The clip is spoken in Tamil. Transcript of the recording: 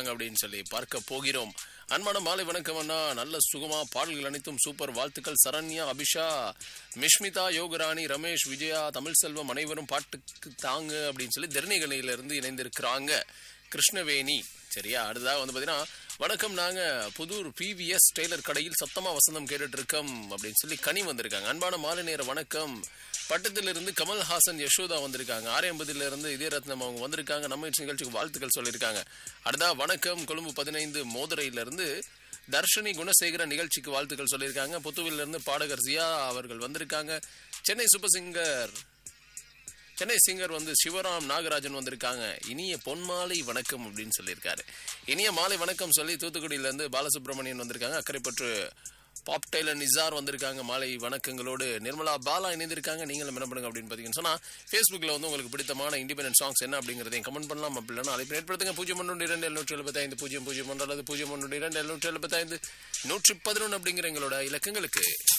சொல்லியிருக்காங்க அப்படின்னு சொல்லி பார்க்க போகிறோம் அன்பான மாலை வணக்கம் அண்ணா நல்ல சுகமா பாடல்கள் அனைத்தும் சூப்பர் வாழ்த்துக்கள் சரண்யா அபிஷா மிஷ்மிதா யோகராணி ரமேஷ் விஜயா தமிழ் செல்வம் அனைவரும் பாட்டுக்கு தாங்க அப்படின்னு சொல்லி தர்ணிகளையில இருந்து இணைந்திருக்கிறாங்க கிருஷ்ணவேணி சரியா அடுத்ததாக வந்து பார்த்தீங்கன்னா வணக்கம் நாங்க புதூர் பிவிஎஸ் டெய்லர் கடையில் சத்தமா வசந்தம் கேட்டுட்டு இருக்கோம் அப்படின்னு சொல்லி கனி வந்திருக்காங்க அன்பான மாலை நேர வணக்கம் பட்டத்திலிருந்து கமல்ஹாசன் யசோதா வந்திருக்காங்க ஆரியம்பதில இருந்து இதயரத்னம் அவங்க வந்திருக்காங்க நம்ம நிகழ்ச்சிக்கு வாழ்த்துக்கள் சொல்லியிருக்காங்க அடுத்தா வணக்கம் கொழும்பு பதினைந்து மோதுரையில இருந்து தர்ஷினி குணசேகர நிகழ்ச்சிக்கு வாழ்த்துக்கள் சொல்லியிருக்காங்க புத்துவில இருந்து பாடகர் ஜியா அவர்கள் வந்திருக்காங்க Chennai super singer Chennai singer வந்து சிவராம் நாகராஜன் வந்திருக்காங்க இனிய பொன்மாலை வணக்கம் அப்படின்னு சொல்லியிருக்காரு இனிய மாலை வணக்கம் சொல்லி தூத்துக்குடியில இருந்து பாலசுப்ரமணியன் வந்திருக்காங்க அக்கறைப்பற்று பாப் டெய்லர் நிசார் வந்திருக்காங்க மாலை வணக்கங்களோடு நிர்மலா பாலா இணைந்திருக்காங்க நீங்களும் என்ன பண்ணுங்க அப்படின்னு பார்த்தீங்கன்னு சொன்னா ஃபேஸ்புக்கில் வந்து உங்களுக்கு பிடித்தமான இண்டிபெண்டன்ட் சாங்ஸ் என்ன அப்படிங்கிறதையும் கமெண்ட் பண்ணலாம் அப்படி இல்லைன்னா அழைப்பு ஏற்படுத்துங்க பூஜ்ஜியம் ஒன்று இரண்டு எழுநூற்றி எழுபத்தைந்து பூஜ்ஜியம் பூஜ்ஜியம் ஒன்று அல்லது பூஜ்ஜியம் ஒன்று இரண்டு எழுநூற்றி எழுபத்தைந்து நூற்றி பதினொன்று அப்படிங்கிற எங்களோட இலக்கங்களுக்கு